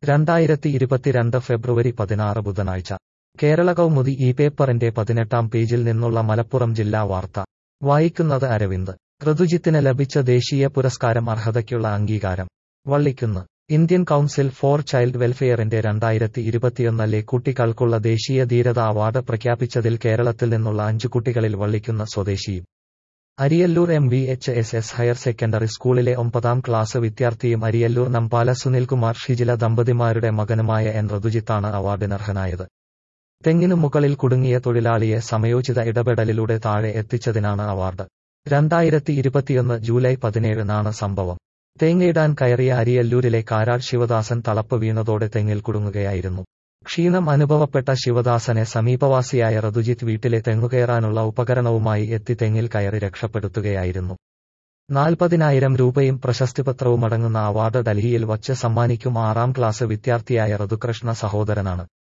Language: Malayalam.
രണ്ടായിരത്തി ഇരുപത്തിരണ്ട് ഫെബ്രുവരി പതിനാറ് ബുധനാഴ്ച കേരള കൗമുദി ഈ പേപ്പറിന്റെ പതിനെട്ടാം പേജിൽ നിന്നുള്ള മലപ്പുറം ജില്ലാ വാർത്ത വായിക്കുന്നത് അരവിന്ദ് ഋതുജിത്തിന് ലഭിച്ച ദേശീയ പുരസ്കാരം അർഹതയ്ക്കുള്ള അംഗീകാരം Vallikunnu Indian council for child വെൽഫെയറിന്റെ രണ്ടായിരത്തി ഇരുപത്തിയൊന്നിലെ കുട്ടികൾക്കുള്ള ദേശീയ ധീരത അവാർഡ് പ്രഖ്യാപിച്ചതിൽ കേരളത്തിൽ നിന്നുള്ള അഞ്ചു കുട്ടികളിൽ വള്ളിക്കുന്ന സ്വദേശിയും Ariyallur M V H S S higher secondary സ്കൂളിലെ ഒമ്പതാം ക്ലാസ് വിദ്യാർത്ഥിയും അരിയല്ലൂർ നമ്പാല സുനിൽകുമാർ ഷിജില ദമ്പതിമാരുടെ മകനുമായ എൻ ഋതുജിത്താണ് അവാർഡിനർഹനായത് തെങ്ങിനു മുകളിൽ കുടുങ്ങിയ തൊഴിലാളിയെ സമയോചിത ഇടപെടലിലൂടെ താഴെ എത്തിച്ചതിനാണ് അവാർഡ് രണ്ടായിരത്തി ഇരുപത്തിയൊന്ന് ജൂലൈ പതിനേഴിനാണ് സംഭവം തേങ്ങയിടാൻ കയറിയ അരിയല്ലൂരിലെ കാരാൾ ശിവദാസൻ തളപ്പ് വീണതോടെ തെങ്ങിൽ കുടുങ്ങുകയായിരുന്നു ക്ഷീണം അനുഭവപ്പെട്ട ശിവദാസനെ സമീപവാസിയായ ഋതുജിത്ത് വീട്ടിലെ തെങ്ങുകയറാനുള്ള ഉപകരണവുമായി എത്തി തെങ്ങിൽ കയറി രക്ഷപ്പെടുത്തുകയായിരുന്നു നാൽപ്പതിനായിരം രൂപയും പ്രശസ്തിപത്രവുമടങ്ങുന്ന അവാർഡ് ഡൽഹിയിൽ വച്ച് സമ്മാനിക്കും ആറാം ക്ലാസ് വിദ്യാർത്ഥിയായ ഋതുകൃഷ്ണ സഹോദരനാണ്